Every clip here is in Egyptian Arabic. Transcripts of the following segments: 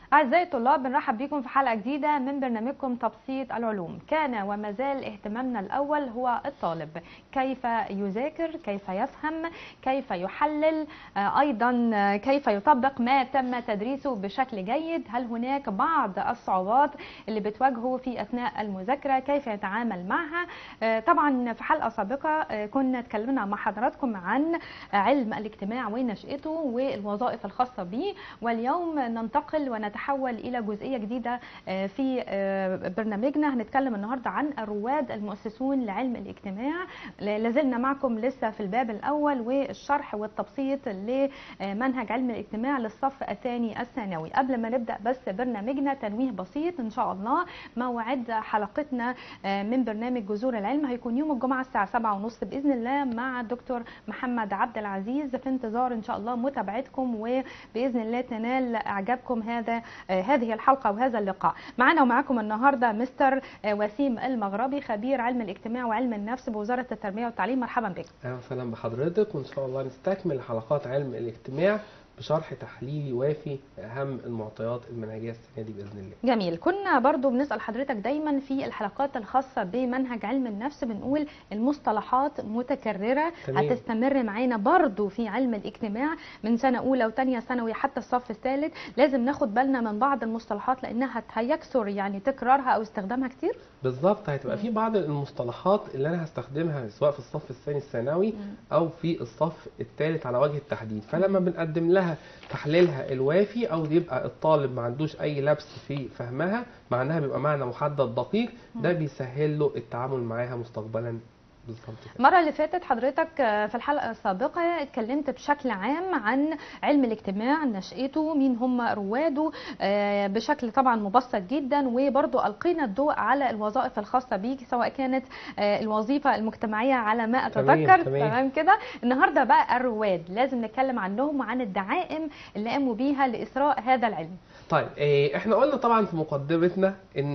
أعزائي الطلاب بنرحب بكم في حلقة جديدة من برنامجكم تبسيط العلوم كان وما زال اهتمامنا الأول هو الطالب كيف يذاكر كيف يفهم كيف يحلل آه، أيضا آه، كيف يطبق ما تم تدريسه بشكل جيد هل هناك بعض الصعوبات اللي بتواجهه في أثناء المذاكرة كيف يتعامل معها آه، طبعا في حلقة سابقة آه، كنا اتكلمنا مع حضراتكم عن علم الاجتماع ونشأته والوظائف الخاصة به واليوم ننتقل ونتحول إلى جزئية جديدة آه، في آه، برنامجنا هنتكلم النهاردة عن الرواد المؤسسون لعلم الاجتماع لازلنا معكم لسه في الباب الأول والشرح والتبسيط لمنهج علم الاجتماع للصف الثاني الثانوي قبل ما نبدأ بس برنامجنا تنويه بسيط إن شاء الله موعد حلقتنا آه، من برنامج جذور العلم هيكون يوم الجمعة الساعة 7:30 بإذن الله مع الدكتور محمد عبد العزيز في انتظار إن شاء الله متابعتكم وبإذن الله تنال إعجابكم هذا آه، هذه الحلقة وهذا اللقاء معنا ومعكم النهاردة مستر آه، وسيم المغربي خبير علم الاجتماع وعلم النفس بوزارة التربية والتعليم مرحبا بك اهلا وسهلا بحضرتك وان شاء الله نستكمل حلقات علم الاجتماع بشرح تحليلي وافي لاهم المعطيات المنهجيه السنه دي باذن الله. جميل كنا برضو بنسأل حضرتك دايما في الحلقات الخاصة بمنهج علم النفس بنقول المصطلحات متكررة تمام. هتستمر معانا برضو في علم الاجتماع من سنة أولى وتانية ثانوي حتى الصف الثالث لازم ناخد بالنا من بعض المصطلحات لأنها هيكثر يعني تكرارها أو استخدامها كتير بالظبط هتبقى في بعض المصطلحات اللي انا هستخدمها سواء في الصف الثاني الثانوي او في الصف الثالث على وجه التحديد فلما بنقدم لها تحليلها الوافي او يبقى الطالب ما عندوش اي لبس في فهمها معناها بيبقى معنى محدد دقيق ده بيسهل له التعامل معاها مستقبلا بالظبط كده. المرة اللي فاتت حضرتك آه، في الحلقة السابقة اتكلمت بشكل عام عن علم الاجتماع نشأته مين هم رواده آه، بشكل طبعا مبسط جدا وبرضو ألقينا الضوء على الوظائف الخاصة بيك سواء كانت آه، الوظيفة المجتمعية على ما تمام، أتذكر تمام. تمام كده النهاردة بقى الرواد لازم نتكلم عنهم وعن الدعائم اللي قاموا بيها لإثراء هذا العلم طيب إيه، احنا قلنا طبعا في مقدمتنا ان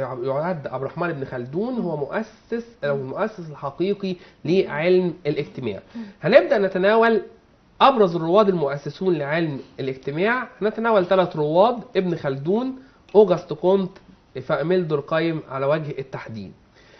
يعد عبد الرحمن بن خلدون هو مؤسس او المؤسس الحقيقي لعلم الاجتماع هنبدا نتناول ابرز الرواد المؤسسون لعلم الاجتماع هنتناول ثلاث رواد ابن خلدون اوجست كونت فاميل دوركايم على وجه التحديد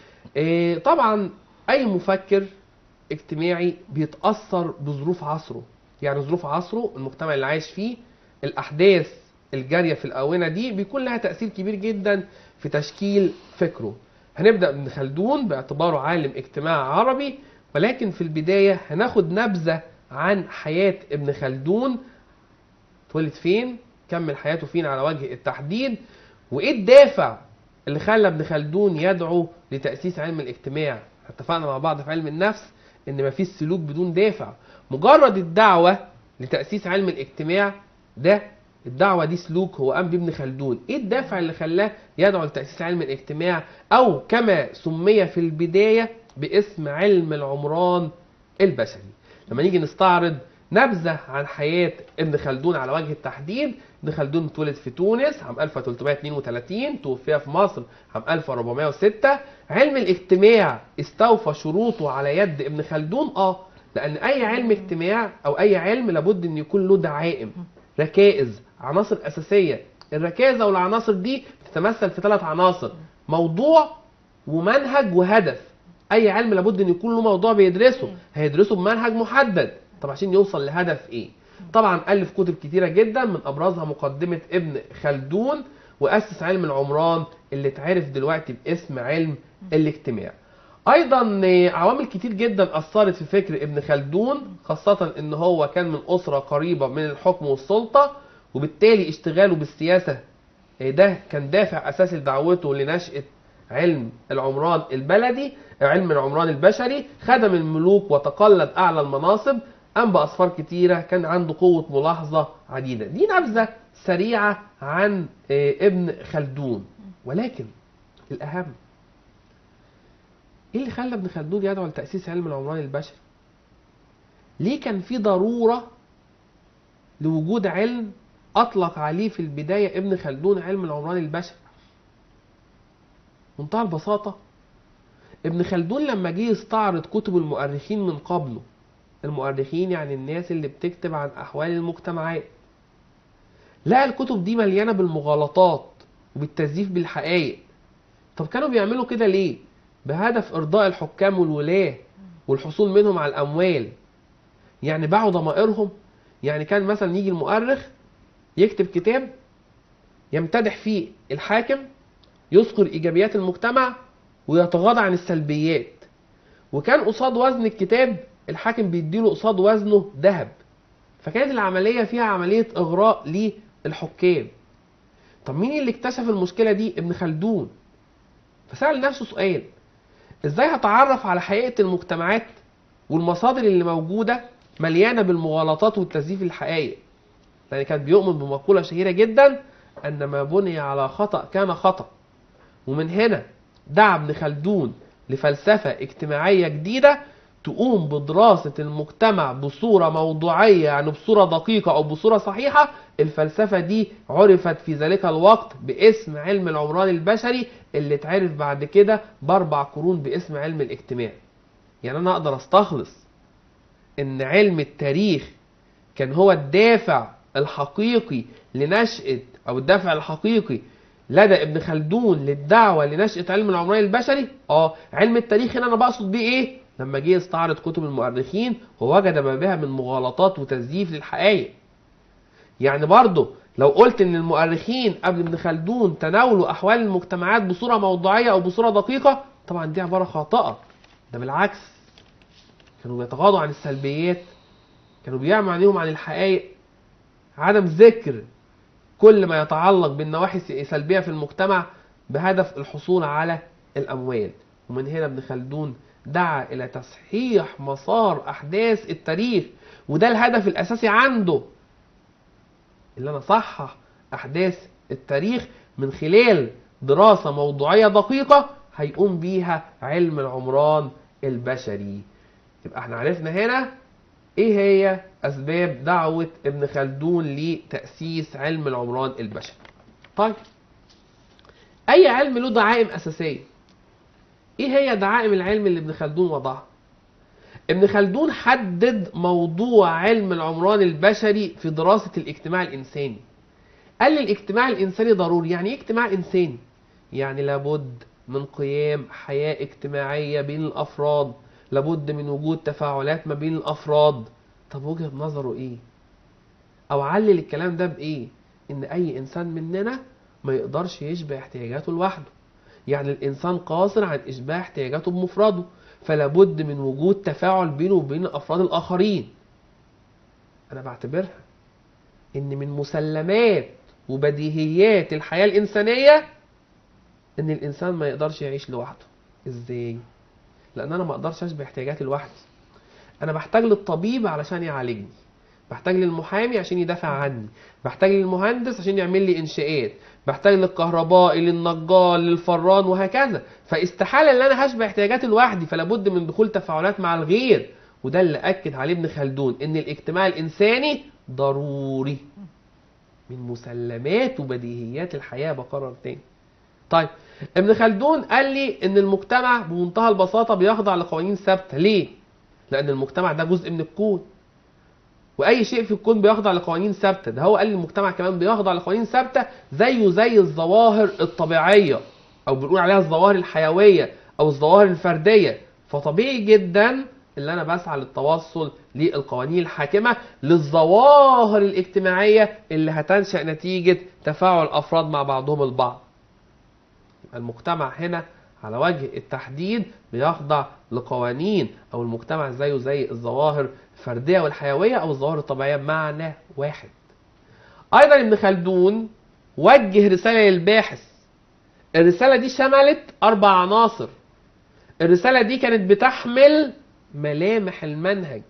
إيه، طبعا اي مفكر اجتماعي بيتاثر بظروف عصره يعني ظروف عصره المجتمع اللي عايش فيه الاحداث الجاريه في الاونه دي بيكون لها تاثير كبير جدا في تشكيل فكره هنبدا ابن خلدون باعتباره عالم اجتماع عربي ولكن في البدايه هناخد نبذه عن حياه ابن خلدون اتولد فين كمل حياته فين على وجه التحديد وايه الدافع اللي خلى ابن خلدون يدعو لتاسيس علم الاجتماع اتفقنا مع بعض في علم النفس ان مفيش سلوك بدون دافع مجرد الدعوه لتاسيس علم الاجتماع ده الدعوه دي سلوك هو قام بيه ابن خلدون ايه الدافع اللي خلاه يدعو لتاسيس علم الاجتماع او كما سمي في البدايه باسم علم العمران البشري لما نيجي نستعرض نبذه عن حياه ابن خلدون على وجه التحديد ابن خلدون اتولد في تونس عام 1332 توفي في مصر عام 1406 علم الاجتماع استوفى شروطه على يد ابن خلدون اه لان اي علم اجتماع او اي علم لابد ان يكون له دعائم ركائز عناصر اساسيه الركائز او العناصر دي تتمثل في ثلاث عناصر موضوع ومنهج وهدف اي علم لابد ان يكون له موضوع بيدرسه هيدرسه بمنهج محدد طب عشان يوصل لهدف ايه طبعا الف كتب كتيره جدا من ابرزها مقدمه ابن خلدون واسس علم العمران اللي اتعرف دلوقتي باسم علم الاجتماع ايضا آه، عوامل كتير جدا اثرت في فكر ابن خلدون خاصه ان هو كان من اسره قريبه من الحكم والسلطه وبالتالي اشتغاله بالسياسه آه، ده كان دافع اساسي لدعوته لنشاه علم العمران البلدي علم العمران البشري خدم الملوك وتقلد اعلى المناصب قام باسفار كتيره كان عنده قوه ملاحظه عديده دي نبذه سريعه عن آه، ابن خلدون ولكن الاهم ايه اللي خلى ابن خلدون يدعو لتاسيس علم العمران البشري ليه كان في ضروره لوجود علم اطلق عليه في البدايه ابن خلدون علم العمران البشري منتهى البساطه ابن خلدون لما جه يستعرض كتب المؤرخين من قبله المؤرخين يعني الناس اللي بتكتب عن احوال المجتمعات لقى الكتب دي مليانه بالمغالطات وبالتزييف بالحقائق طب كانوا بيعملوا كده ليه بهدف ارضاء الحكام والولاه والحصول منهم على الاموال يعني باعوا ضمائرهم يعني كان مثلا يجي المؤرخ يكتب كتاب يمتدح فيه الحاكم يذكر ايجابيات المجتمع ويتغاضى عن السلبيات وكان قصاد وزن الكتاب الحاكم بيديله قصاد وزنه ذهب فكانت العمليه فيها عمليه اغراء للحكام طب مين اللي اكتشف المشكله دي ابن خلدون فسال نفسه سؤال ازاي هتعرف على حقيقه المجتمعات والمصادر اللي موجوده مليانه بالمغالطات والتزييف الحقائق لان كان بيؤمن بمقوله شهيره جدا ان ما بني على خطا كان خطا ومن هنا دعا ابن خلدون لفلسفه اجتماعيه جديده تقوم بدراسه المجتمع بصوره موضوعيه يعني بصوره دقيقه او بصوره صحيحه الفلسفه دي عرفت في ذلك الوقت باسم علم العمران البشري اللي اتعرف بعد كده باربع قرون باسم علم الاجتماع يعني انا اقدر استخلص ان علم التاريخ كان هو الدافع الحقيقي لنشأة او الدافع الحقيقي لدى ابن خلدون للدعوة لنشأة علم العمران البشري اه علم التاريخ هنا انا بقصد بيه ايه لما جه يستعرض كتب المؤرخين ووجد ما بها من مغالطات وتزييف للحقائق يعني برضه لو قلت ان المؤرخين قبل ابن خلدون تناولوا احوال المجتمعات بصوره موضوعيه او بصوره دقيقه طبعا دي عباره خاطئه ده بالعكس كانوا بيتغاضوا عن السلبيات كانوا بيعموا عينيهم عن الحقائق عدم ذكر كل ما يتعلق بالنواحي السلبيه في المجتمع بهدف الحصول على الاموال ومن هنا ابن خلدون دعا الى تصحيح مسار احداث التاريخ وده الهدف الاساسي عنده اللي انا اصحح احداث التاريخ من خلال دراسه موضوعيه دقيقه هيقوم بيها علم العمران البشري يبقى احنا عرفنا هنا ايه هي اسباب دعوه ابن خلدون لتاسيس علم العمران البشري طيب اي علم له دعائم اساسيه ايه هي دعائم العلم اللي ابن خلدون وضعها ابن خلدون حدد موضوع علم العمران البشري في دراسة الاجتماع الإنساني قال لي الاجتماع الإنساني ضروري يعني ايه اجتماع إنساني؟ يعني لابد من قيام حياة اجتماعية بين الأفراد لابد من وجود تفاعلات ما بين الأفراد طب وجهة نظره إيه؟ أو علل الكلام ده بإيه؟ إن أي إنسان مننا ما يقدرش يشبع احتياجاته لوحده يعني الإنسان قاصر عن إشباع احتياجاته بمفرده فلا بد من وجود تفاعل بينه وبين الافراد الاخرين انا بعتبرها ان من مسلمات وبديهيات الحياه الانسانيه ان الانسان ما يقدرش يعيش لوحده ازاي لان انا ما اقدرش اشبع احتياجاتي لوحدي انا بحتاج للطبيب علشان يعالجني بحتاج للمحامي عشان يدافع عني بحتاج للمهندس عشان يعمل لي انشاءات بحتاج للكهربائي للنجار للفران وهكذا فاستحاله ان انا هشبع احتياجاتي لوحدي فلا بد من دخول تفاعلات مع الغير وده اللي اكد عليه ابن خلدون ان الاجتماع الانساني ضروري من مسلمات وبديهيات الحياه بقرر تاني طيب ابن خلدون قال لي ان المجتمع بمنتهى البساطه بيخضع لقوانين ثابته ليه لان المجتمع ده جزء من الكون واي شيء في الكون بيخضع لقوانين ثابته ده هو قال المجتمع كمان بيخضع لقوانين ثابته زيه زي الظواهر الطبيعيه او بنقول عليها الظواهر الحيويه او الظواهر الفرديه فطبيعي جدا اللي انا بسعى للتوصل للقوانين الحاكمه للظواهر الاجتماعيه اللي هتنشا نتيجه تفاعل افراد مع بعضهم البعض المجتمع هنا على وجه التحديد بيخضع لقوانين او المجتمع زيه زي الظواهر الفرديه والحيويه او الظواهر الطبيعيه بمعنى واحد. ايضا ابن خلدون وجه رساله للباحث. الرساله دي شملت اربع عناصر. الرساله دي كانت بتحمل ملامح المنهج.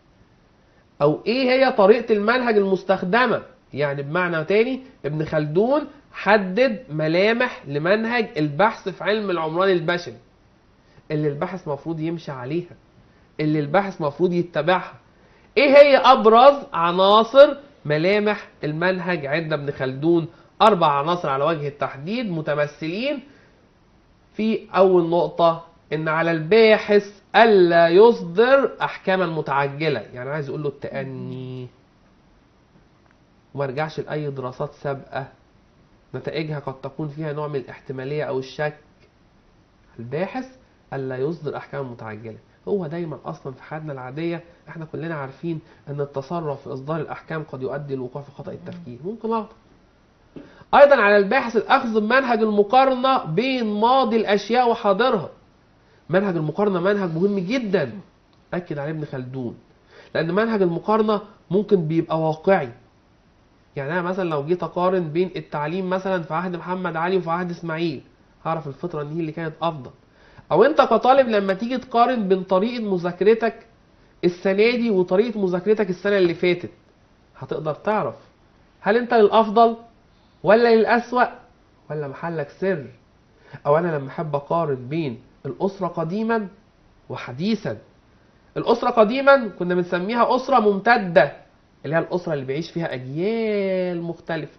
او ايه هي طريقه المنهج المستخدمه؟ يعني بمعنى تاني ابن خلدون حدد ملامح لمنهج البحث في علم العمران البشري اللي الباحث مفروض يمشي عليها اللي الباحث مفروض يتبعها ايه هي ابرز عناصر ملامح المنهج عند ابن خلدون اربع عناصر على وجه التحديد متمثلين في اول نقطة ان على الباحث الا يصدر احكاما متعجلة يعني عايز يقول له التأني وما ارجعش لاي دراسات سابقه نتائجها قد تكون فيها نوع من الاحتماليه او الشك الباحث الا يصدر احكام متعجله هو دايما اصلا في حياتنا العاديه احنا كلنا عارفين ان التصرف في اصدار الاحكام قد يؤدي للوقوع في خطا التفكير ممكن اغلط ايضا على الباحث الاخذ بمنهج المقارنه بين ماضي الاشياء وحاضرها منهج المقارنه منهج مهم جدا اكد عليه ابن خلدون لان منهج المقارنه ممكن بيبقى واقعي يعني انا مثلا لو جيت اقارن بين التعليم مثلا في عهد محمد علي وفي عهد اسماعيل هعرف الفتره ان هي اللي كانت افضل او انت كطالب لما تيجي تقارن بين طريقه مذاكرتك السنه دي وطريقه مذاكرتك السنه اللي فاتت هتقدر تعرف هل انت للافضل ولا للاسوأ ولا محلك سر او انا لما احب اقارن بين الاسره قديما وحديثا الاسره قديما كنا بنسميها اسره ممتده اللي هي الاسره اللي بيعيش فيها اجيال مختلفه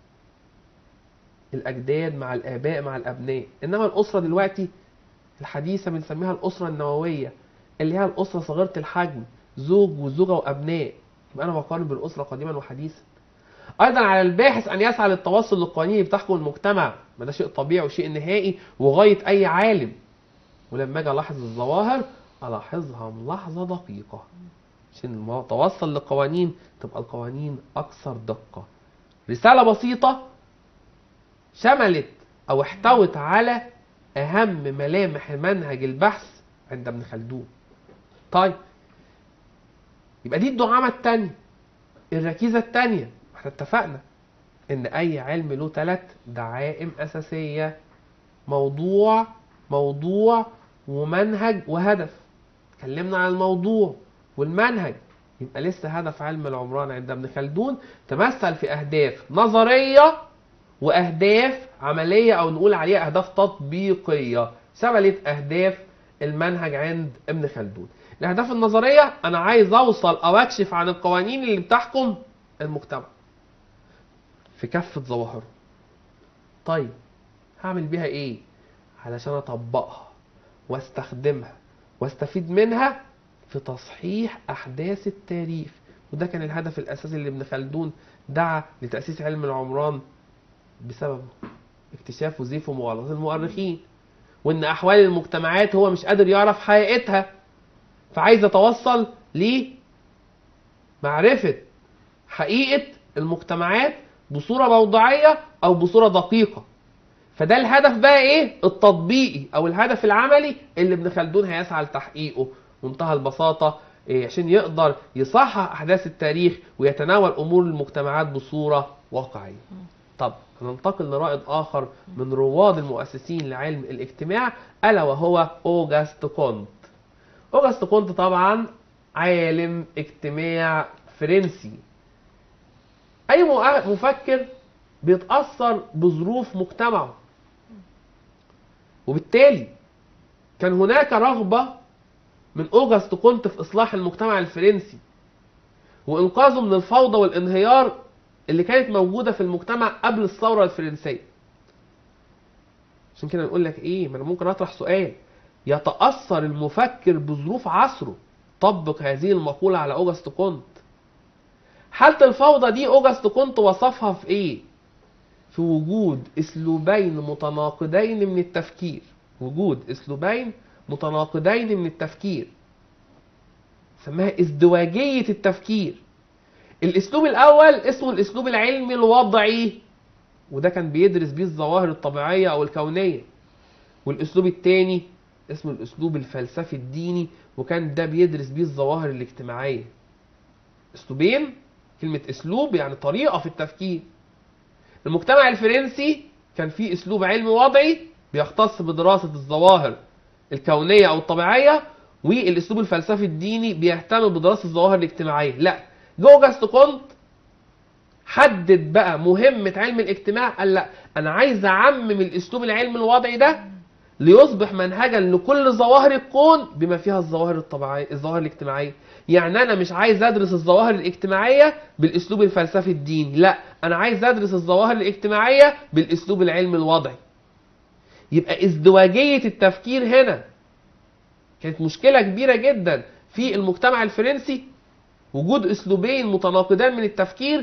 الاجداد مع الاباء مع الابناء انما الاسره دلوقتي الحديثه بنسميها الاسره النوويه اللي هي الاسره صغيره الحجم زوج وزوجه وابناء يبقى انا بقارن بالاسره قديما وحديثا ايضا على الباحث ان يسعى للتوصل للقوانين اللي بتحكم المجتمع ما ده شيء طبيعي وشيء نهائي وغايه اي عالم ولما اجي الاحظ الظواهر الاحظها ملاحظه دقيقه عشان لما اتوصل لقوانين تبقى القوانين اكثر دقه رساله بسيطه شملت او احتوت على اهم ملامح منهج البحث عند ابن خلدون طيب يبقى دي الدعامه الثانيه الركيزه الثانيه احنا اتفقنا ان اي علم له ثلاث دعائم اساسيه موضوع موضوع ومنهج وهدف اتكلمنا عن الموضوع والمنهج يبقى لسه هدف علم العمران عند ابن خلدون تمثل في اهداف نظريه واهداف عمليه او نقول عليها اهداف تطبيقيه شملت اهداف المنهج عند ابن خلدون الاهداف النظريه انا عايز اوصل او اكشف عن القوانين اللي بتحكم المجتمع في كافه ظواهره طيب هعمل بيها ايه علشان اطبقها واستخدمها واستفيد منها في تصحيح احداث التاريخ وده كان الهدف الاساسي اللي ابن خلدون دعا لتاسيس علم العمران بسببه اكتشاف وظيفه مغالطه المؤرخين وان احوال المجتمعات هو مش قادر يعرف حقيقتها فعايز يتوصل لمعرفه حقيقه المجتمعات بصوره موضوعيه او بصوره دقيقه فده الهدف بقى ايه التطبيقي او الهدف العملي اللي ابن خلدون هيسعى لتحقيقه منتهى البساطه إيه عشان يقدر يصحح احداث التاريخ ويتناول امور المجتمعات بصوره واقعيه طب هننتقل لرائد اخر من رواد المؤسسين لعلم الاجتماع الا وهو اوجاست كونت اوجاست كونت طبعا عالم اجتماع فرنسي اي مفكر بيتاثر بظروف مجتمعه وبالتالي كان هناك رغبه من اوجاست كونت في اصلاح المجتمع الفرنسي وانقاذه من الفوضى والانهيار اللي كانت موجوده في المجتمع قبل الثوره الفرنسيه عشان كده نقول لك ايه ما انا ممكن اطرح سؤال يتاثر المفكر بظروف عصره طبق هذه المقوله على اوجاست كونت حاله الفوضى دي اوجاست كونت وصفها في ايه في وجود اسلوبين متناقضين من التفكير وجود اسلوبين متناقضين من التفكير سماها ازدواجيه التفكير الاسلوب الاول اسمه الاسلوب العلمي الوضعي وده كان بيدرس بيه الظواهر الطبيعيه او الكونيه والاسلوب الثاني اسمه الاسلوب الفلسفي الديني وكان ده بيدرس بيه الظواهر الاجتماعيه اسلوبين كلمه اسلوب يعني طريقه في التفكير المجتمع الفرنسي كان فيه اسلوب علمي وضعي بيختص بدراسه الظواهر الكونيه او الطبيعيه والاسلوب الفلسفي الديني بيهتم بدراسه الظواهر الاجتماعيه لا جوجاست كونت حدد بقى مهمة علم الاجتماع قال لا أنا عايز أعمم الأسلوب العلمي الوضعي ده ليصبح منهجا لكل ظواهر الكون بما فيها الظواهر الطبيعية الظواهر الاجتماعية يعني أنا مش عايز أدرس الظواهر الاجتماعية بالأسلوب الفلسفي الديني لا أنا عايز أدرس الظواهر الاجتماعية بالأسلوب العلمي الوضعي يبقى ازدواجية التفكير هنا كانت مشكلة كبيرة جدا في المجتمع الفرنسي وجود اسلوبين متناقضان من التفكير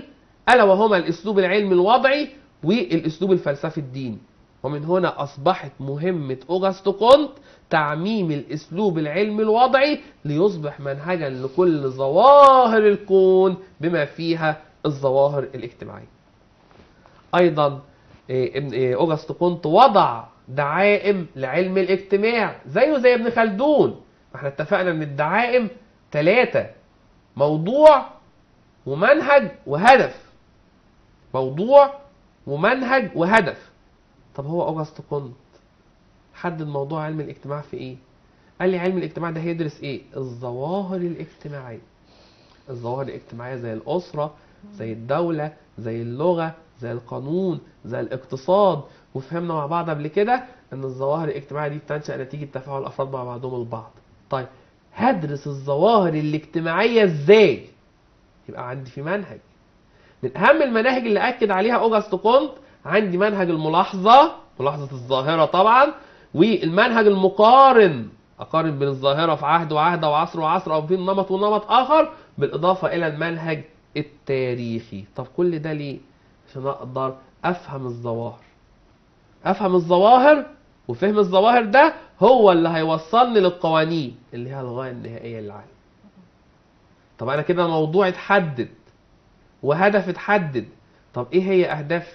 الا وهما الاسلوب العلمي الوضعي والاسلوب الفلسفي الديني ومن هنا اصبحت مهمه اوغست كونت تعميم الاسلوب العلمي الوضعي ليصبح منهجا لكل ظواهر الكون بما فيها الظواهر الاجتماعيه ايضا إيه، ابن إيه، اوغست كونت وضع دعائم لعلم الاجتماع زيه زي ابن خلدون احنا اتفقنا ان الدعائم ثلاثة موضوع ومنهج وهدف موضوع ومنهج وهدف طب هو اوغست كونت حدد موضوع علم الاجتماع في ايه قال لي علم الاجتماع ده هيدرس ايه الظواهر الاجتماعيه الظواهر الاجتماعيه زي الاسره زي الدوله زي اللغه زي القانون زي الاقتصاد وفهمنا مع بعض قبل كده ان الظواهر الاجتماعيه دي بتنشا نتيجه تفاعل الافراد مع بعضهم البعض طيب هدرس الظواهر الاجتماعيه ازاي يبقى عندي في منهج من اهم المناهج اللي اكد عليها اوجست كونت عندي منهج الملاحظه ملاحظه الظاهره طبعا والمنهج المقارن اقارن بين الظاهره في عهد وعهد وعصر وعصر او بين نمط ونمط اخر بالاضافه الى المنهج التاريخي طب كل ده ليه عشان اقدر افهم الظواهر افهم الظواهر وفهم الظواهر ده هو اللي هيوصلني للقوانين اللي هي الغايه النهائيه للعالم طب انا كده الموضوع اتحدد وهدف اتحدد طب ايه هي اهداف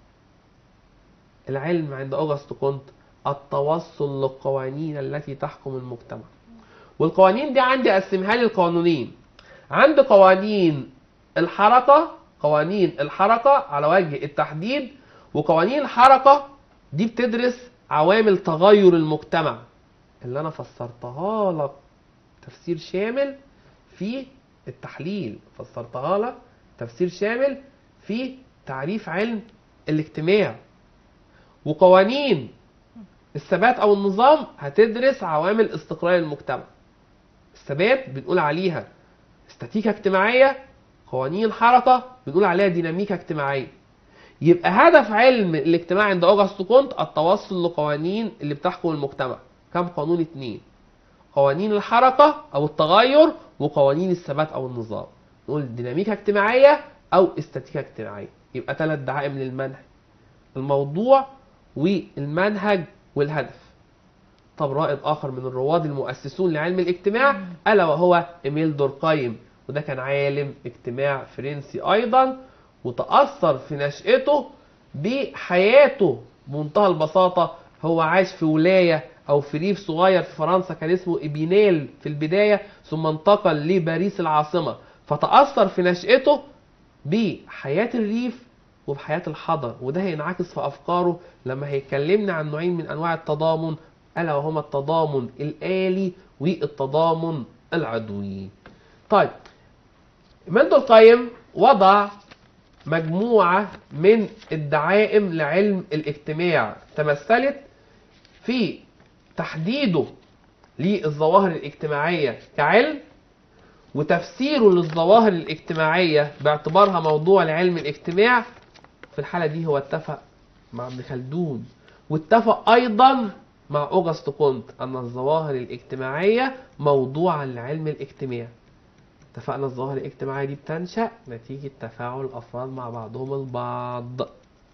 العلم عند اوغست كونت التوصل للقوانين التي تحكم المجتمع والقوانين دي عندي اقسمها لي لقانونين عندي قوانين الحركه قوانين الحركه على وجه التحديد وقوانين الحركه دي بتدرس عوامل تغير المجتمع اللي انا فسرتها لك تفسير شامل في التحليل فسرتها لك تفسير شامل في تعريف علم الاجتماع وقوانين الثبات او النظام هتدرس عوامل استقرار المجتمع الثبات بنقول عليها استاتيكا اجتماعيه قوانين حركه بنقول عليها ديناميكا اجتماعيه يبقى هدف علم الاجتماع عند اوجست كونت التوصل لقوانين اللي بتحكم المجتمع كم قانون اتنين قوانين الحركة أو التغير وقوانين الثبات أو النظام نقول ديناميكا اجتماعية أو استاتيكا اجتماعية يبقى ثلاث دعائم للمنهج الموضوع والمنهج والهدف طب رائد آخر من الرواد المؤسسون لعلم الاجتماع ألا وهو إيميل دوركايم وده كان عالم اجتماع فرنسي أيضا وتأثر في نشأته بحياته بمنتهى البساطة هو عاش في ولاية أو في ريف صغير في فرنسا كان اسمه إبينيل في البداية ثم انتقل لباريس العاصمة فتأثر في نشأته بحياة الريف وبحياة الحضر وده هينعكس في أفكاره لما هيكلمنا عن نوعين من أنواع التضامن ألا وهما التضامن الآلي والتضامن العضوي طيب ابن القيم وضع مجموعة من الدعائم لعلم الاجتماع تمثلت في تحديده للظواهر الاجتماعية كعلم وتفسيره للظواهر الاجتماعية باعتبارها موضوع لعلم الاجتماع في الحالة دي هو اتفق مع ابن خلدون واتفق أيضا مع أوغست كونت أن الظواهر الاجتماعية موضوعا لعلم الاجتماع اتفقنا الظواهر الاجتماعية دي بتنشأ نتيجة تفاعل الأفراد مع بعضهم البعض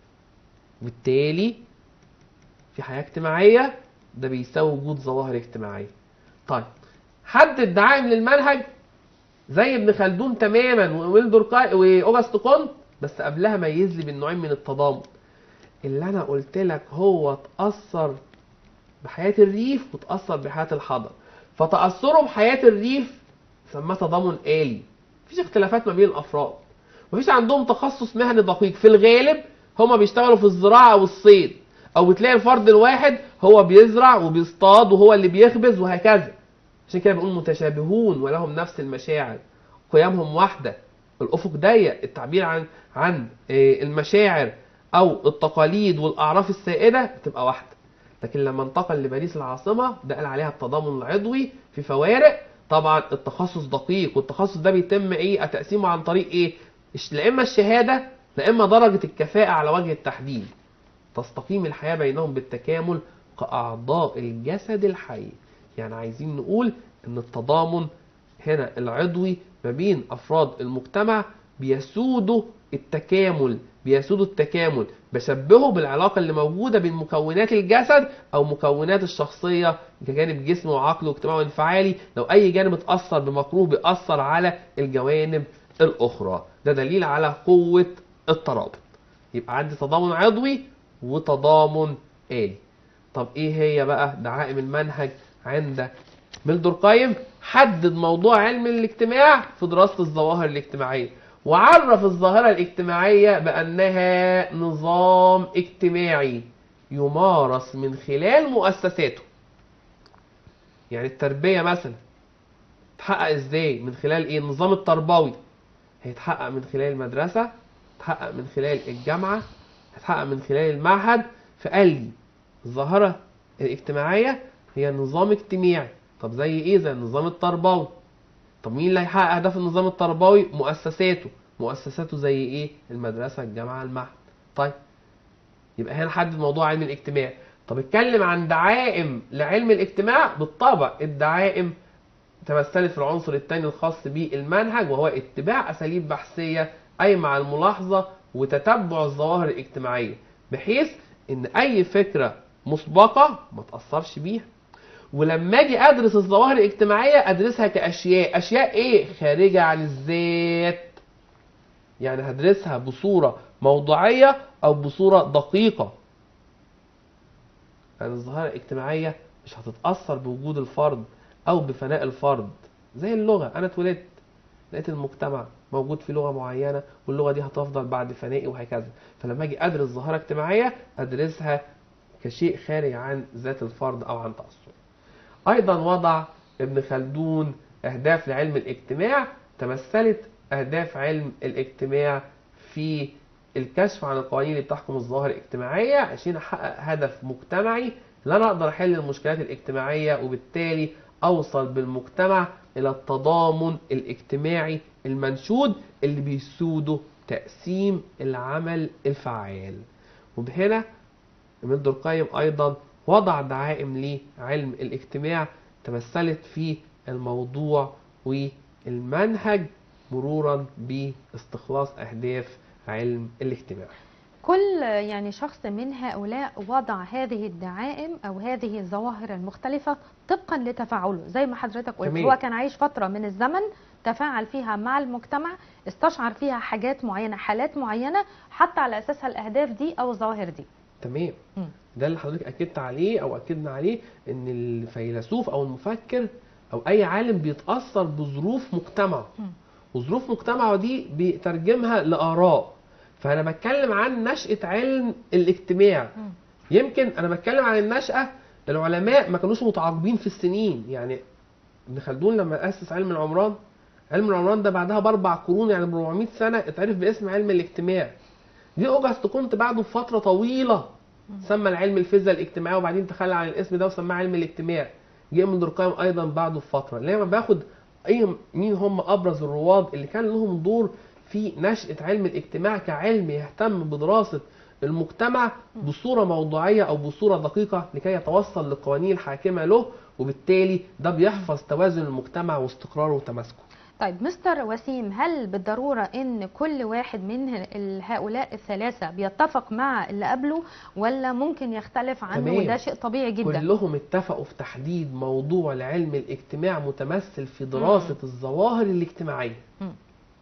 بالتالي في حياة اجتماعية ده بيساوي وجود ظواهر اجتماعية طيب حدد دعائم للمنهج زي ابن خلدون تماما وويلدور كاي واوغست كونت بس قبلها ميز لي بين نوعين من التضامن اللي انا قلت لك هو اتأثر بحياة الريف وتأثر بحياة الحضر فتأثره بحياة الريف سماه تضامن آلي مفيش اختلافات ما بين الأفراد مفيش عندهم تخصص مهني دقيق في الغالب هما بيشتغلوا في الزراعة أو الصيد أو بتلاقي الفرد الواحد هو بيزرع وبيصطاد وهو اللي بيخبز وهكذا عشان كده بنقول متشابهون ولهم نفس المشاعر قيمهم واحدة الأفق ضيق التعبير عن عن المشاعر أو التقاليد والأعراف السائدة بتبقى واحدة لكن لما انتقل لباريس العاصمة ده قال عليها التضامن العضوي في فوارق طبعا التخصص دقيق والتخصص ده بيتم ايه تقسيمه عن طريق ايه لا اما الشهاده لا اما درجه الكفاءه على وجه التحديد تستقيم الحياه بينهم بالتكامل كاعضاء الجسد الحي يعني عايزين نقول ان التضامن هنا العضوي ما بين افراد المجتمع بيسودوا التكامل بيسودوا التكامل بشبهه بالعلاقة اللي موجودة بين مكونات الجسد أو مكونات الشخصية كجانب جسم وعقل واجتماعي وانفعالي لو أي جانب اتأثر بمكروه بيأثر على الجوانب الأخرى ده دليل على قوة الترابط يبقى عندي تضامن عضوي وتضامن آلي طب ايه هي بقى دعائم المنهج عند ميلدور قايم حدد موضوع علم الاجتماع في دراسة الظواهر الاجتماعية وعرف الظاهرة الاجتماعية بأنها نظام اجتماعي يمارس من خلال مؤسساته يعني التربية مثلا تحقق ازاي من خلال ايه النظام التربوي هيتحقق من خلال المدرسة هيتحقق من خلال الجامعة هيتحقق من خلال المعهد فقال لي الظاهرة الاجتماعية هي نظام اجتماعي طب زي ايه زي النظام التربوي طب مين اللي هيحقق اهداف النظام التربوي مؤسساته مؤسساته زي ايه المدرسة الجامعة المعهد طيب يبقى هنا حدد موضوع علم الاجتماع طب اتكلم عن دعائم لعلم الاجتماع بالطبع الدعائم تمثلت في العنصر الثاني الخاص بالمنهج وهو اتباع اساليب بحثيه اي مع الملاحظه وتتبع الظواهر الاجتماعيه بحيث ان اي فكره مسبقه ما تاثرش بيها ولما اجي ادرس الظواهر الاجتماعيه ادرسها كاشياء اشياء ايه خارجه عن الذات يعني هدرسها بصوره موضوعيه او بصوره دقيقه يعني الظاهره الاجتماعيه مش هتتاثر بوجود الفرد او بفناء الفرد زي اللغه انا اتولدت لقيت المجتمع موجود في لغه معينه واللغه دي هتفضل بعد فنائي وهكذا فلما اجي ادرس ظاهره اجتماعيه ادرسها كشيء خارج عن ذات الفرد او عن تاثره ايضا وضع ابن خلدون اهداف لعلم الاجتماع تمثلت اهداف علم الاجتماع في الكشف عن القوانين اللي بتحكم الظواهر الاجتماعيه عشان احقق هدف مجتمعي لا انا اقدر احل المشكلات الاجتماعيه وبالتالي اوصل بالمجتمع الى التضامن الاجتماعي المنشود اللي بيسوده تقسيم العمل الفعال وبهنا ابن القيم ايضا وضع دعائم لعلم الاجتماع تمثلت في الموضوع والمنهج مرورا باستخلاص اهداف علم الاجتماع كل يعني شخص من هؤلاء وضع هذه الدعائم او هذه الظواهر المختلفة طبقا لتفاعله زي ما حضرتك قلت جميل. هو كان عايش فترة من الزمن تفاعل فيها مع المجتمع استشعر فيها حاجات معينة حالات معينة حط على اساسها الاهداف دي او الظواهر دي تمام مم. ده اللي حضرتك اكدت عليه او اكدنا عليه ان الفيلسوف او المفكر او اي عالم بيتاثر بظروف مجتمعه مم. وظروف مجتمعه دي بيترجمها لاراء فانا بتكلم عن نشاه علم الاجتماع مم. يمكن انا بتكلم عن النشاه العلماء ما كانوش متعاقبين في السنين يعني ابن خلدون لما اسس علم العمران علم العمران ده بعدها باربع قرون يعني ب 400 سنه اتعرف باسم علم الاجتماع دي اوجست كنت بعده بفتره طويله سمى العلم الفيزياء الاجتماعي وبعدين تخلى عن الاسم ده وسماه علم الاجتماع جه من درقايم ايضا بعده بفتره لما باخد اي مين هم ابرز الرواد اللي كان لهم دور في نشاه علم الاجتماع كعلم يهتم بدراسه المجتمع بصوره موضوعيه او بصوره دقيقه لكي يتوصل للقوانين الحاكمه له وبالتالي ده بيحفظ توازن المجتمع واستقراره وتماسكه طيب مستر وسيم هل بالضرورة ان كل واحد من ال- هؤلاء الثلاثة بيتفق مع اللي قبله ولا ممكن يختلف عنه تمام. وده شيء طبيعي جدا كلهم اتفقوا في تحديد موضوع لعلم الاجتماع متمثل في دراسة الظواهر الاجتماعية مم.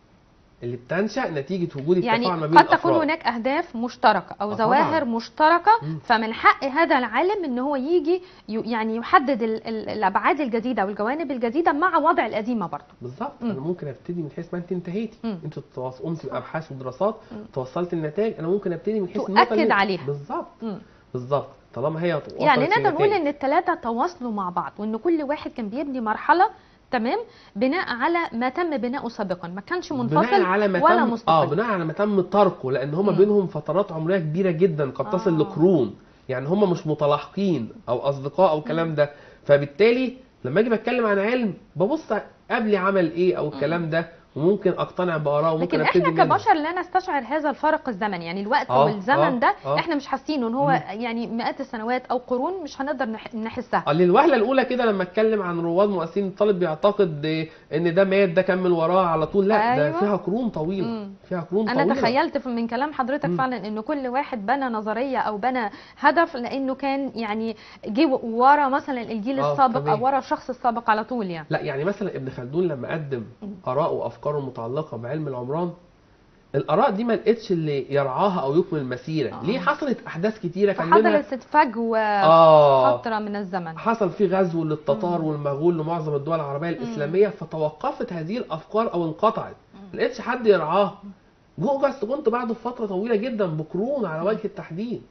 اللي بتنشأ نتيجة وجود يعني التفاعل ما بين قد تكون الأفراد هناك اهداف مشتركه او آه ظواهر طبعاً. مشتركه مم. فمن حق هذا العالم ان هو يجي ي- يعني يحدد ال- ال- الابعاد الجديده والجوانب الجديده مع وضع القديمه برضه بالظبط مم. انا ممكن ابتدي من حيث ما انت انتهيتي مم. انت تواص- قمت بابحاث ودراسات مم. توصلت النتائج انا ممكن ابتدي من حيث تؤكد النقطة اللي- عليها. بالظبط مم. بالظبط طالما هي وصلت يعني نقدر لنتائج. نقول ان الثلاثه تواصلوا مع بعض وان كل واحد كان بيبني مرحله تمام بناء على ما تم بناؤه سابقا ما كانش منفصل بناء على ما ولا تم اه مستقل بناء على ما تم تركه لان هما مم. بينهم فترات عمريه كبيره جدا قد تصل آه. لقرون يعني هما مش متلاحقين او اصدقاء او الكلام ده فبالتالي لما اجي بتكلم عن علم ببص قبل عمل ايه او الكلام ده وممكن اقتنع باراء وممكن لكن ابتدي احنا منها. كبشر لا نستشعر هذا الفرق الزمني يعني الوقت آه، والزمن آه، ده آه. احنا مش حاسينه ان هو مم. يعني مئات السنوات او قرون مش هنقدر نح- نحسها اه للوهله الاولى كده لما اتكلم عن رواد مؤسسين الطالب بيعتقد آه، ان ده مات ده كمل وراه على طول لا أيوة. ده فيها قرون طويله مم. فيها قرون انا طويله تخيلت في- من كلام حضرتك مم. فعلا ان كل واحد بنى نظريه او بنى هدف لانه كان يعني جه ورا مثلا الجيل آه، السابق تمام. او ورا الشخص السابق على طول يعني لا يعني مثلا ابن خلدون لما قدم مم. اراءه وافكاره المتعلقه بعلم العمران الاراء دي ما لقتش اللي يرعاها او يكمل المسيره آه. ليه حصلت احداث كتيره كان منها فحصلت فجوه اه فتره من الزمن حصل في غزو للتتار مم. والمغول لمعظم الدول العربيه الاسلاميه فتوقفت هذه الافكار او انقطعت ما لقيتش حد يرعاها جو بس كنت بعده بفتره طويله جدا بقرون على وجه التحديد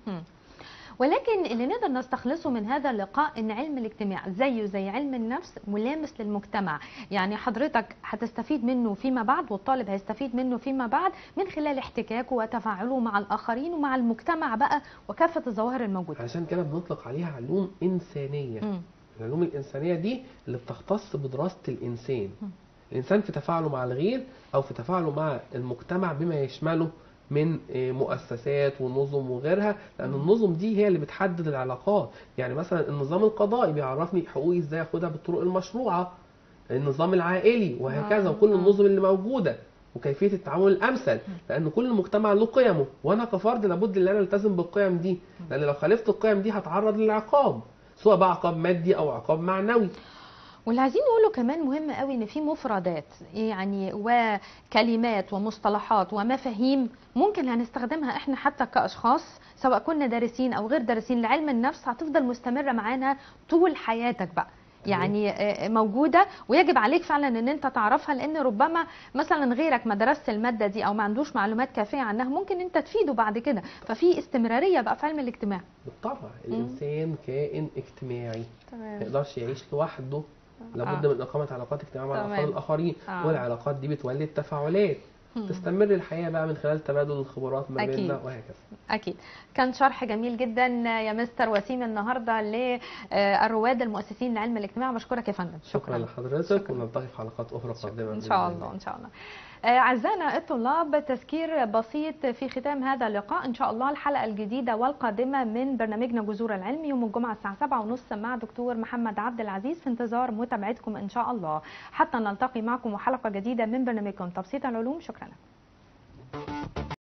ولكن اللي نقدر نستخلصه من هذا اللقاء ان علم الاجتماع زيه زي علم النفس ملامس للمجتمع يعني حضرتك هتستفيد منه فيما بعد والطالب هيستفيد منه فيما بعد من خلال احتكاكه وتفاعله مع الاخرين ومع المجتمع بقى وكافه الظواهر الموجوده عشان كده بنطلق عليها علوم انسانيه مم. العلوم الإنسانية دي اللي بتختص بدراسة الإنسان م. الإنسان في تفاعله مع الغير أو في تفاعله مع المجتمع بما يشمله من آه، مؤسسات ونظم وغيرها لأن النظم دي هي اللي بتحدد العلاقات يعني مثلا النظام القضائي بيعرفني حقوقي إزاي أخدها بالطرق المشروعة النظام العائلي وهكذا آه، وكل آه. النظم اللي موجودة وكيفية التعامل الأمثل لأن كل مجتمع له قيمه وأنا كفرد لابد إن أنا ألتزم بالقيم دي لأن لو خالفت القيم دي هتعرض للعقاب سواء بقى عقاب مادي او عقاب معنوي واللي عايزين نقوله كمان مهم قوي ان في مفردات يعني وكلمات ومصطلحات ومفاهيم ممكن هنستخدمها احنا حتى كاشخاص سواء كنا دارسين او غير دارسين لعلم النفس هتفضل مستمره معانا طول حياتك بقى يعني آه، موجوده ويجب عليك فعلا ان انت تعرفها لان ربما مثلا غيرك ما درس الماده دي او ما عندوش معلومات كافيه عنها ممكن انت تفيده بعد كده ففي استمراريه بقى في علم الاجتماع بالطبع الانسان كائن اجتماعي ما تمام يقدرش يعيش لوحده لابد آه. من اقامه علاقات اجتماعيه مع تمام. الافراد الاخرين آه. والعلاقات دي بتولد تفاعلات تستمر الحياه بقى من خلال تبادل الخبرات ما أكيد. بيننا وهكذا أكيد كان شرح جميل جدا يا مستر وسيم النهارده للرواد المؤسسين لعلم الاجتماع بشكرك يا فندم شكرا لحضرتك ونلتقي في حلقات اخرى قادمه ان بإذن شاء الله ان شاء الله آه، اعزائنا الطلاب تذكير بسيط في ختام هذا اللقاء ان شاء الله الحلقه الجديده والقادمه من برنامجنا جذور العلم يوم الجمعه الساعه 7:30 مع دكتور محمد عبد العزيز في انتظار متابعتكم ان شاء الله حتى نلتقي معكم وحلقه جديده من برنامجكم تبسيط العلوم شكرا